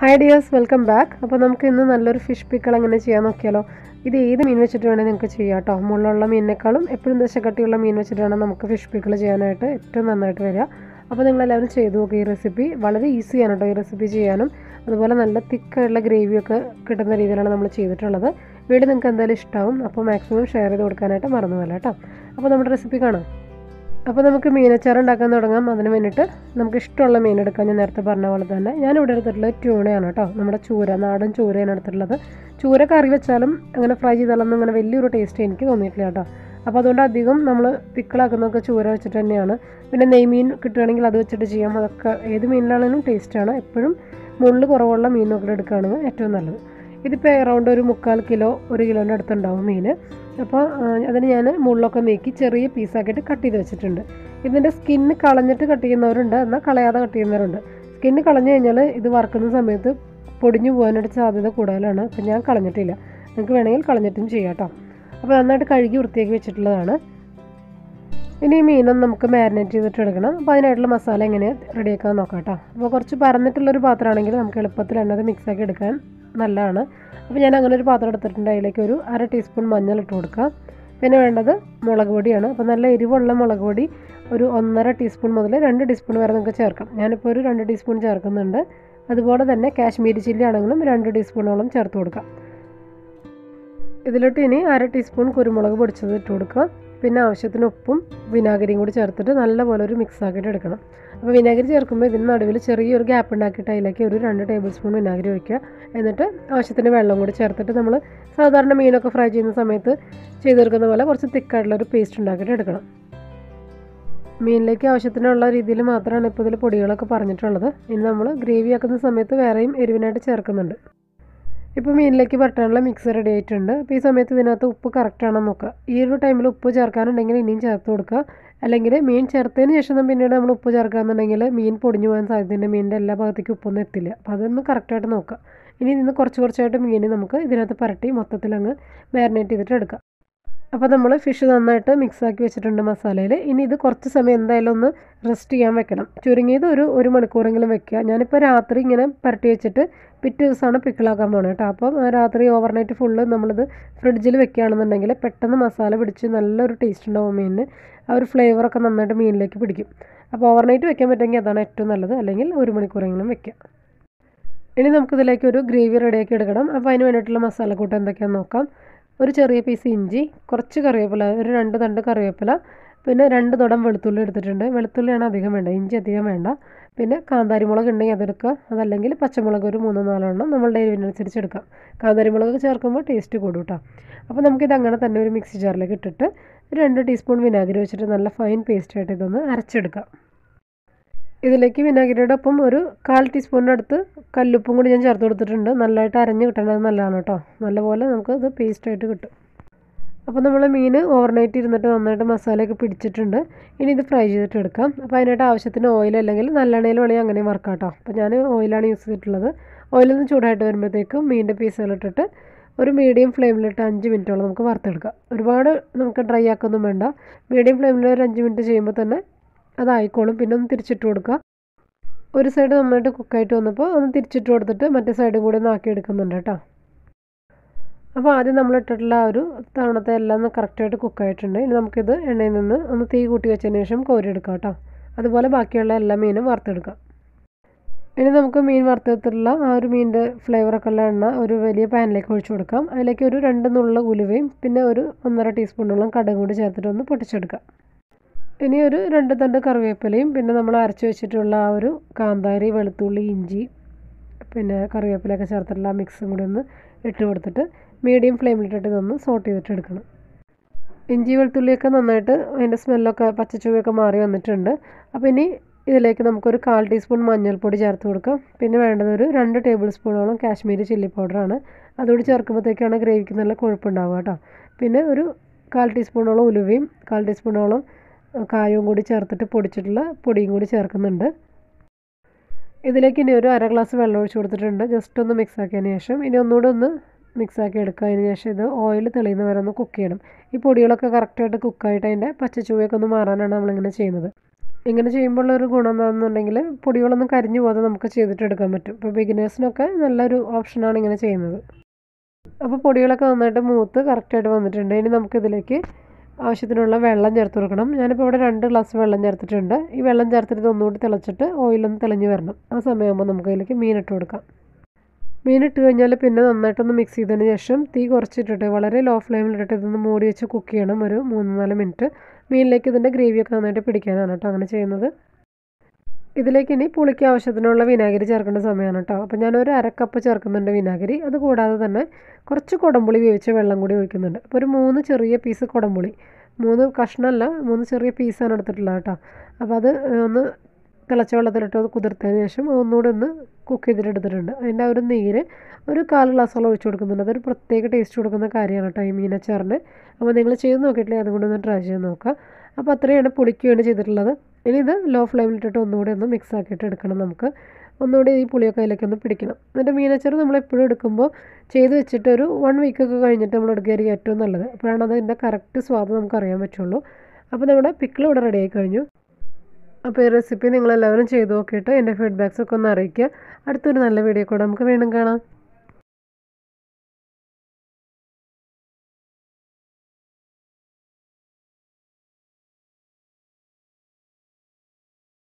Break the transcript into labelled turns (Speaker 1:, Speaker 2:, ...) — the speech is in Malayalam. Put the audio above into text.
Speaker 1: ഹായ് ഡിയേഴ്സ് വെൽക്കം ബാക്ക് അപ്പോൾ നമുക്ക് ഇന്ന് നല്ലൊരു ഫിഷ് പിക്കിൾ എങ്ങനെ ചെയ്യാൻ നോക്കിയാലോ ഇത് ഏത് മീൻ വെച്ചിട്ട് വേണമെങ്കിൽ നിങ്ങൾക്ക് ചെയ്യാം കേട്ടോ മുള്ളുള്ള മീനിനേക്കാളും എപ്പോഴും ദശക്കട്ടിയുള്ള മീൻ വെച്ചിട്ട് വേണം നമുക്ക് ഫിഷ് പിക്കിൾ ചെയ്യാനായിട്ട് ഏറ്റവും നന്നായിട്ട് വരിക അപ്പോൾ നിങ്ങളെല്ലാവരും ചെയ്തു നോക്കുക ഈ റെസിപ്പി വളരെ ഈസിയാണ് കേട്ടോ ഈ റെസിപ്പി ചെയ്യാനും അതുപോലെ നല്ല തിക്കായിട്ടുള്ള ഗ്രേവിയൊക്കെ കിട്ടുന്ന രീതിയിലാണ് നമ്മൾ ചെയ്തിട്ടുള്ളത് വീട് നിങ്ങൾക്ക് എന്തായാലും ഇഷ്ടമാവും അപ്പോൾ മാക്സിമം ഷെയർ ചെയ്ത് കൊടുക്കാനായിട്ട് മറന്നു പോലെ കേട്ടോ അപ്പോൾ നമ്മുടെ റെസിപ്പി കാണാം അപ്പോൾ നമുക്ക് മീനച്ചാറ് ഉണ്ടാക്കാൻ തുടങ്ങാം അതിന് വേണ്ടിയിട്ട് നമുക്ക് ഇഷ്ടമുള്ള മീൻ എടുക്കാം ഞാൻ നേരത്തെ പറഞ്ഞ പോലെ തന്നെ ഞാനിവിടെ എടുത്തിട്ടുള്ളത് ട്യൂണയാണ് കേട്ടോ നമ്മുടെ ചൂര നാടൻ ചൂരയാണ് എടുത്തിട്ടുള്ളത് ചൂര കറി വെച്ചാലും അങ്ങനെ ഫ്രൈ ചെയ്താലൊന്നും അങ്ങനെ വലിയൊരു ടേസ്റ്റ് എനിക്ക് തോന്നിയിട്ടില്ല കേട്ടോ അപ്പോൾ അതുകൊണ്ട് അധികം നമ്മൾ പിക്കിളാക്കുന്നതൊക്കെ ചൂര വെച്ചിട്ട് തന്നെയാണ് പിന്നെ നെയ്മീൻ കിട്ടുകയാണെങ്കിൽ അത് വെച്ചിട്ട് ചെയ്യാം അതൊക്കെ ഏത് മീനിലാണെങ്കിലും ടേസ്റ്റാണ് എപ്പോഴും മുള്ള് കുറവുള്ള മീനൊക്കെ എടുക്കുകയാണെങ്കിൽ ഏറ്റവും നല്ലത് ഇതിപ്പോൾ എറൗണ്ട് ഒരു മുക്കാൽ കിലോ ഒരു കിലോൻ്റെ അടുത്തുണ്ടാവും മീൻ അപ്പോൾ അതിന് ഞാൻ മുള്ളൊക്കെ നീക്കി ചെറിയ പീസാക്കിയിട്ട് കട്ട് ചെയ്ത് വെച്ചിട്ടുണ്ട് ഇതിൻ്റെ സ്കിന്ന് കളഞ്ഞിട്ട് കട്ട് ചെയ്യുന്നവരുണ്ട് എന്നാൽ കളയാതെ കട്ട് ചെയ്യുന്നവരുണ്ട് സ്കിന്ന് കളഞ്ഞു കഴിഞ്ഞാൽ ഇത് വറുക്കുന്ന സമയത്ത് പൊടിഞ്ഞു പോകാനായിട്ട് സാധ്യത കൂടുതലാണ് അപ്പോൾ ഞാൻ കളഞ്ഞിട്ടില്ല നിങ്ങൾക്ക് വേണമെങ്കിൽ കളഞ്ഞിട്ടും ചെയ്യാം കേട്ടോ അപ്പോൾ നന്നായിട്ട് കഴുകി വൃത്തിയാക്കി വെച്ചിട്ടുള്ളതാണ് ഇനി ഈ മീനൊന്ന് നമുക്ക് മാരിനേറ്റ് ചെയ്തിട്ട് എടുക്കണം അപ്പോൾ അതിനായിട്ടുള്ള മസാല എങ്ങനെ റെഡിയാക്കാൻ നോക്കാം കേട്ടോ അപ്പോൾ കുറച്ച് പരന്നിട്ടുള്ളൊരു പാത്രമാണെങ്കിൽ നമുക്ക് എളുപ്പത്തിൽ തന്നെ അത് മിക്സാക്കി എടുക്കാൻ നല്ലതാണ് അപ്പോൾ ഞാൻ അങ്ങനെ ഒരു പാത്രം എടുത്തിട്ടുണ്ട് അതിലേക്ക് ഒരു അര ടീസ്പൂൺ മഞ്ഞൾ ഇട്ട് കൊടുക്കുക പിന്നെ വേണ്ടത് മുളക് പൊടിയാണ് അപ്പോൾ നല്ല എരിവുള്ള മുളക് പൊടി ഒരു ഒന്നര ടീസ്പൂൺ മുതൽ രണ്ട് ടീസ്പൂൺ വരെ നിങ്ങൾക്ക് ചേർക്കാം ഞാനിപ്പോൾ ഒരു രണ്ട് ടീസ്പൂൺ ചേർക്കുന്നുണ്ട് അതുപോലെ തന്നെ കാശ്മീരി ചില്ലി ആണെങ്കിലും രണ്ട് ടീസ്പൂണോളം ചേർത്ത് കൊടുക്കാം ഇതിലോട്ട് ഇനി അര ടീസ്പൂൺ കുരുമുളക് പൊടിച്ചത് ഇട്ട് കൊടുക്കുക പിന്നെ ആവശ്യത്തിന് ഉപ്പും വിനാഗിരിയും കൂടി ചേർത്തിട്ട് നല്ലപോലെ ഒരു മിക്സ് ആക്കിയിട്ട് എടുക്കണം അപ്പോൾ വിനാഗിരി ചേർക്കുമ്പോൾ ഇതിന് നടുവിൽ ചെറിയൊരു ഗ്യാപ്പ് ഉണ്ടാക്കിയിട്ട് അതിലേക്ക് ഒരു രണ്ട് ടേബിൾ സ്പൂൺ വിനാഗിരി ഒഴിക്കുക എന്നിട്ട് ആവശ്യത്തിന് വെള്ളം കൂടി ചേർത്തിട്ട് നമ്മൾ സാധാരണ മീനൊക്കെ ഫ്രൈ ചെയ്യുന്ന സമയത്ത് ചെയ്തെടുക്കുന്ന പോലെ കുറച്ച് തിക്കായിട്ടുള്ള ഒരു പേസ്റ്റ് ഉണ്ടാക്കിയിട്ട് എടുക്കണം മീനിലേക്ക് ആവശ്യത്തിനുള്ള രീതിയിൽ മാത്രമാണ് ഇപ്പോൾ ഇതിൽ പൊടികളൊക്കെ പറഞ്ഞിട്ടുള്ളത് ഇനി നമ്മൾ ഗ്രേവി ആക്കുന്ന സമയത്ത് വേറെയും എരിവിനായിട്ട് ചേർക്കുന്നുണ്ട് ഇപ്പോൾ മീനിലേക്ക് പറ്റാനുള്ള മിക്സ് റെഡി ആയിട്ടുണ്ട് അപ്പോൾ ഈ സമയത്ത് ഇതിനകത്ത് ഉപ്പ് കറക്റ്റ് ആണെന്ന് നോക്കുക ഈ ഒരു ടൈമിൽ ഉപ്പ് ചേർക്കാനുണ്ടെങ്കിൽ ഇനിയും ചേർത്ത് കൊടുക്കുക അല്ലെങ്കിൽ മീൻ ചേർത്തതിന് ശേഷം പിന്നീട് നമ്മൾ ഉപ്പ് ചേർക്കാന്നുണ്ടെങ്കിൽ മീൻ പൊടിഞ്ഞു പോകാൻ സാധ്യതയുണ്ട് മീനിൻ്റെ എല്ലാ ഭാഗത്തേക്കും ഉപ്പൊന്നും എത്തില്ല അപ്പോൾ അതൊന്ന് കറക്റ്റായിട്ട് നോക്കുക ഇനി ഇതിന് കുറച്ച് കുറച്ചായിട്ട് മീൻ നമുക്ക് ഇതിനകത്ത് പരട്ടി മൊത്തത്തിൽ അങ്ങ് മാരിനേറ്റ് ചെയ്തിട്ട് എടുക്കാം അപ്പോൾ നമ്മൾ ഫിഷ് നന്നായിട്ട് മിക്സ് ആക്കി വെച്ചിട്ടുണ്ട് മസാലയിൽ ഇനി ഇത് കുറച്ച് സമയം എന്തായാലും ഒന്ന് റെസ്റ്റ് ചെയ്യാൻ വെക്കണം ചുരുങ്ങിയത് ഒരു ഒരു മണിക്കൂറെങ്കിലും വെക്കുക ഞാനിപ്പോൾ രാത്രി ഇങ്ങനെ പരട്ടി വെച്ചിട്ട് പിറ്റേ ദിവസമാണ് പിക്കിളാക്കാൻ പോകുന്നത് കേട്ടോ അപ്പം രാത്രി ഓവർനൈറ്റ് ഫുള്ള് നമ്മളിത് ഫ്രിഡ്ജിൽ വെക്കുകയാണെന്നുണ്ടെങ്കിൽ പെട്ടെന്ന് മസാല പിടിച്ച് നല്ലൊരു ടേസ്റ്റ് ഉണ്ടാവും മീനിന് ആ ഒരു ഫ്ലേവറൊക്കെ നന്നായിട്ട് മീനിലേക്ക് പിടിക്കും അപ്പോൾ ഓവർനൈറ്റ് വെക്കാൻ പറ്റുമെങ്കിൽ അതാണ് ഏറ്റവും നല്ലത് അല്ലെങ്കിൽ ഒരു മണിക്കൂറെങ്കിലും വെക്കുക ഇനി നമുക്കിതിലേക്ക് ഒരു ഗ്രേവി റെഡിയാക്കി എടുക്കണം അപ്പോൾ അതിന് വേണ്ടിയിട്ടുള്ള മസാലക്കൂട്ട് എന്തൊക്കെയാണെന്ന് നോക്കാം ഒരു ചെറിയ പീസ് ഇഞ്ചി കുറച്ച് കറിവേപ്പില ഒരു രണ്ട് തണ്ട് കറിവേപ്പില പിന്നെ രണ്ട് തുടം വെളുത്തുള്ളി എടുത്തിട്ടുണ്ട് വെളുത്തുള്ളിയാണ് അധികം വേണ്ട ഇഞ്ചി അധികം വേണ്ട പിന്നെ കാന്താരി മുളക് ഉണ്ടെങ്കിൽ അതെടുക്കുക അതല്ലെങ്കിൽ പച്ചമുളക് ഒരു മൂന്നോ നാലോ എണ്ണം നമ്മളുടെ എരിവിനനുസരിച്ച് എടുക്കാം കാന്താരി മുളക് ചേർക്കുമ്പോൾ ടേസ്റ്റ് കൂടും കേട്ടോ അപ്പോൾ നമുക്കിത് അങ്ങനെ തന്നെ ഒരു മിക്സി ജാറിലേക്ക് ഇട്ടിട്ട് രണ്ട് ടീസ്പൂൺ വിനാഗിരി വെച്ചിട്ട് നല്ല ഫൈൻ പേസ്റ്റായിട്ട് ഇതൊന്ന് അരച്ചെടുക്കാം ഇതിലേക്ക് വിനാഗിരിയുടെ ഒപ്പം ഒരു കാൽ ടീസ്പൂണിൻ്റെ അടുത്ത് കല്ലുപ്പും കൂടി ഞാൻ ചേർത്ത് കൊടുത്തിട്ടുണ്ട് നല്ലതായിട്ട് അരഞ്ഞ് കിട്ടേണ്ടത് നല്ലതാണ് കേട്ടോ നല്ലപോലെ നമുക്ക് ഇത് പേസ്റ്റായിട്ട് കിട്ടും അപ്പോൾ നമ്മൾ മീൻ ഓവർനൈറ്റ് ഇരുന്നിട്ട് നന്നായിട്ട് മസാലയൊക്കെ പിടിച്ചിട്ടുണ്ട് ഇനി ഇത് ഫ്രൈ ചെയ്തിട്ട് എടുക്കാം അപ്പോൾ അതിനായിട്ട് ആവശ്യത്തിന് ഓയിൽ അല്ലെങ്കിൽ നല്ലെണ്ണയിൽ വേണമെങ്കിൽ അങ്ങനെ വറക്കാം കേട്ടോ അപ്പോൾ ഞാൻ ഓയിലാണ് യൂസ് ചെയ്തിട്ടുള്ളത് ഓയിലൊന്ന് ചൂടായിട്ട് വരുമ്പോഴത്തേക്കും മീനിൻ്റെ പീസുകളിട്ടിട്ട് ഒരു മീഡിയം ഫ്ലെയിമിലിട്ട് അഞ്ച് മിനിറ്റോളം നമുക്ക് വറുത്തെടുക്കാം ഒരുപാട് നമുക്ക് ഡ്രൈ ആക്കൊന്നും വേണ്ട മീഡിയം ഫ്ലെയിമിൽ ഒരു അഞ്ച് മിനിറ്റ് ചെയ്യുമ്പോൾ തന്നെ അതായിക്കോളും പിന്നെ ഒന്ന് തിരിച്ചിട്ട് കൊടുക്കുക ഒരു സൈഡ് നന്നായിട്ട് കുക്കായിട്ട് വന്നപ്പോൾ ഒന്ന് തിരിച്ചിട്ട് കൊടുത്തിട്ട് മറ്റേ സൈഡും കൂടി ഒന്ന് ആക്കി എടുക്കുന്നുണ്ട് കേട്ടോ അപ്പോൾ ആദ്യം നമ്മൾ ഇട്ടിട്ടുള്ള ആ ഒരു തവണത്തെ എല്ലാം ഒന്ന് കറക്റ്റായിട്ട് കുക്കായിട്ടുണ്ട് ഇനി നമുക്കിത് എണ്ണയിൽ നിന്ന് ഒന്ന് തീ കൂട്ടി വെച്ചതിന് ശേഷം കോരിയെടുക്കാം കേട്ടോ അതുപോലെ ബാക്കിയുള്ള എല്ലാ മീനും വറുത്തെടുക്കാം ഇനി നമുക്ക് മീൻ വറുത്തെടുത്തിട്ടുള്ള ആ ഒരു മീനിൻ്റെ ഫ്ലേവറൊക്കെ ഉള്ള എണ്ണ ഒരു വലിയ പാനിലേക്ക് ഒഴിച്ചു കൊടുക്കാം അതിലേക്ക് ഒരു രണ്ട് നുള്ള ഉലുവയും പിന്നെ ഒരു ഒന്നര ടീസ്പൂണോളം കടുകും കൂടി ചേർത്തിട്ട് ഒന്ന് പൊട്ടിച്ചെടുക്കാം ഇനി ഒരു രണ്ട് തണ്ട് കറിവേപ്പിലയും പിന്നെ നമ്മൾ അരച്ച് വെച്ചിട്ടുള്ള ആ ഒരു കാന്താരി വെളുത്തുള്ളി ഇഞ്ചി പിന്നെ കറിവേപ്പിലയൊക്കെ ചേർത്തിട്ടുള്ള ആ മിക്സും കൂടി ഒന്ന് ഇട്ട് കൊടുത്തിട്ട് മീഡിയം ഫ്ലെയിമിലിട്ടിട്ട് ഇതൊന്ന് സോട്ട് ചെയ്തിട്ട് എടുക്കണം ഇഞ്ചി വെളുത്തുള്ളിയൊക്കെ നന്നായിട്ട് അതിൻ്റെ സ്മെല്ലൊക്കെ പച്ചച്ചുവയൊക്കെ മാറി വന്നിട്ടുണ്ട് അപ്പോൾ ഇനി ഇതിലേക്ക് നമുക്കൊരു കാൽ ടീസ്പൂൺ മഞ്ഞൾപ്പൊടി ചേർത്ത് കൊടുക്കാം പിന്നെ വേണ്ടത് ഒരു രണ്ട് ടേബിൾ സ്പൂണോളം കാശ്മീരി ചില്ലി പൗഡറാണ് അതുകൂടി ചേർക്കുമ്പോഴത്തേക്കാണ് ഗ്രേവിക്ക് നല്ല കൊഴുപ്പുണ്ടാവുക കേട്ടോ പിന്നെ ഒരു കാൽ ടീസ്പൂണോളം ഉലുവയും കാൽ ടീസ്പൂണോളം കായവും കൂടി ചേർത്തിട്ട് പൊടിച്ചിട്ടുള്ള പൊടിയും കൂടി ചേർക്കുന്നുണ്ട് ഇതിലേക്ക് ഇനി ഒരു അര ഗ്ലാസ് വെള്ളം ഒഴിച്ച് കൊടുത്തിട്ടുണ്ട് ജസ്റ്റ് ഒന്ന് മിക്സ് ആക്കിയതിന് ശേഷം ഇനി ഒന്നുകൂടെ ഒന്ന് മിക്സ് ആക്കി എടുക്കുക അതിന് ശേഷം ഇത് ഓയിൽ തെളിയുന്ന വരെ ഒന്ന് കുക്ക് ചെയ്യണം ഈ പൊടികളൊക്കെ കറക്റ്റായിട്ട് കുക്കായിട്ട് അതിൻ്റെ പച്ചച്ചുവയൊക്കെ ഒന്ന് മാറാനാണ് നമ്മളിങ്ങനെ ചെയ്യുന്നത് ഇങ്ങനെ ചെയ്യുമ്പോൾ ഒരു ഗുണം എന്താണെന്നുണ്ടെങ്കിൽ പൊടികളൊന്നും കരിഞ്ഞു പോകാതെ നമുക്ക് ചെയ്തിട്ടെടുക്കാൻ പറ്റും ഇപ്പോൾ ബിഗിനേഴ്സിനൊക്കെ നല്ലൊരു ഓപ്ഷനാണ് ഇങ്ങനെ ചെയ്യുന്നത് അപ്പോൾ പൊടികളൊക്കെ നന്നായിട്ട് മൂത്ത് കറക്റ്റായിട്ട് വന്നിട്ടുണ്ട് ഇനി നമുക്കിതിലേക്ക് ആവശ്യത്തിനുള്ള വെള്ളം ചേർത്ത് കൊടുക്കണം ഞാനിപ്പോൾ ഇവിടെ രണ്ട് ഗ്ലാസ് വെള്ളം ചേർത്തിട്ടുണ്ട് ഈ വെള്ളം ചേർത്തിട്ട് ഒന്നുകൂടി തിളച്ചിട്ട് ഓയിലൊന്ന് തെളിഞ്ഞ് വരണം ആ സമയമാകുമ്പോൾ നമുക്ക് അതിലേക്ക് മീനിട്ട് കൊടുക്കാം മീനിട്ട് കഴിഞ്ഞാൽ പിന്നെ നന്നായിട്ടൊന്ന് മിക്സ് ചെയ്തതിന് ശേഷം തീ കുറച്ചിട്ടിട്ട് വളരെ ലോ ഫ്ലെയിമിലിട്ടിട്ട് ഇതൊന്ന് മൂടി വെച്ച് കുക്ക് ചെയ്യണം ഒരു മൂന്ന് നാല് മിനിറ്റ് മീനിലേക്ക് ഇതിൻ്റെ ഗ്രേവിയൊക്കെ നന്നായിട്ട് പിടിക്കാനാണ് കേട്ടോ അങ്ങനെ ചെയ്യുന്നത് ഇതിലേക്ക് ഇനി പുളിക്ക് ആവശ്യത്തിനുള്ള വിനാഗിരി ചേർക്കേണ്ട സമയമാണ് കേട്ടോ അപ്പോൾ ഞാനൊരു അരക്കപ്പ് ചേർക്കുന്നുണ്ട് വിനാഗിരി അത് കൂടാതെ തന്നെ കുറച്ച് കുടംപുളി വേവിച്ച വെള്ളം കൂടി ഒഴിക്കുന്നുണ്ട് അപ്പോൾ ഒരു മൂന്ന് ചെറിയ പീസ് കുടംപുളി മൂന്ന് കഷ്ണമല്ല മൂന്ന് ചെറിയ പീസാണ് എടുത്തിട്ടുള്ളത് കേട്ടോ അപ്പോൾ അത് ഒന്ന് തിളച്ച വെള്ളത്തിലിട്ട് അത് കുതിർത്തതിന് ശേഷം ഒന്നുകൂടി ഒന്ന് കുക്ക് ചെയ്തിട്ട് എടുത്തിട്ടുണ്ട് അതിൻ്റെ ആ ഒരു നീര് ഒരു കാൽ ഗ്ലാസ്സോളം ഒഴിച്ച് കൊടുക്കുന്നുണ്ട് അതൊരു പ്രത്യേക ടേസ്റ്റ് കൊടുക്കുന്ന കാര്യമാണ് കേട്ടോ ഈ മീനച്ചാറിന് അപ്പോൾ നിങ്ങൾ ചെയ്ത് നോക്കിയിട്ടില്ലെങ്കിൽ അതുകൊണ്ട് ഒന്ന് ട്രൈ ചെയ്ത് നോക്കുക അപ്പോൾ അത്രയാണ് പുളിക്ക് വേണ്ടി ചെയ്തിട്ടുള്ളത് ഇനി ഇത് ലോ ഫ്ലെയിമിലിട്ടിട്ട് ഒന്നുകൂടി ഒന്ന് മിക്സ് ആക്കിയിട്ട് എടുക്കണം നമുക്ക് ഒന്നുകൂടി ഈ പുളിയൊക്കെ അതിലേക്ക് ഒന്ന് പിടിക്കണം എന്നിട്ട് മീനച്ചാർ നമ്മൾ എപ്പോഴും എടുക്കുമ്പോൾ ചെയ്ത് വെച്ചിട്ട് ഒരു വൺ വീക്കൊക്കെ കഴിഞ്ഞിട്ട് നമ്മൾ എടുക്കുകയായിരിക്കും ഏറ്റവും നല്ലത് അപ്പോഴാണ് അതിൻ്റെ കറക്റ്റ് സ്വാദ് നമുക്ക് അറിയാൻ പറ്റുള്ളൂ അപ്പോൾ നമ്മുടെ പിക്കിൾ ഇവിടെ റെഡി ആയി കഴിഞ്ഞു അപ്പോൾ ഈ റെസിപ്പി നിങ്ങളെല്ലാവരും ചെയ്ത് നോക്കിയിട്ട് എൻ്റെ ഫീഡ്ബാക്സ് ഒക്കെ ഒന്ന് അറിയിക്കുക അടുത്തൊരു നല്ല വീഡിയോ കൂടെ നമുക്ക് വീണ്ടും കാണാം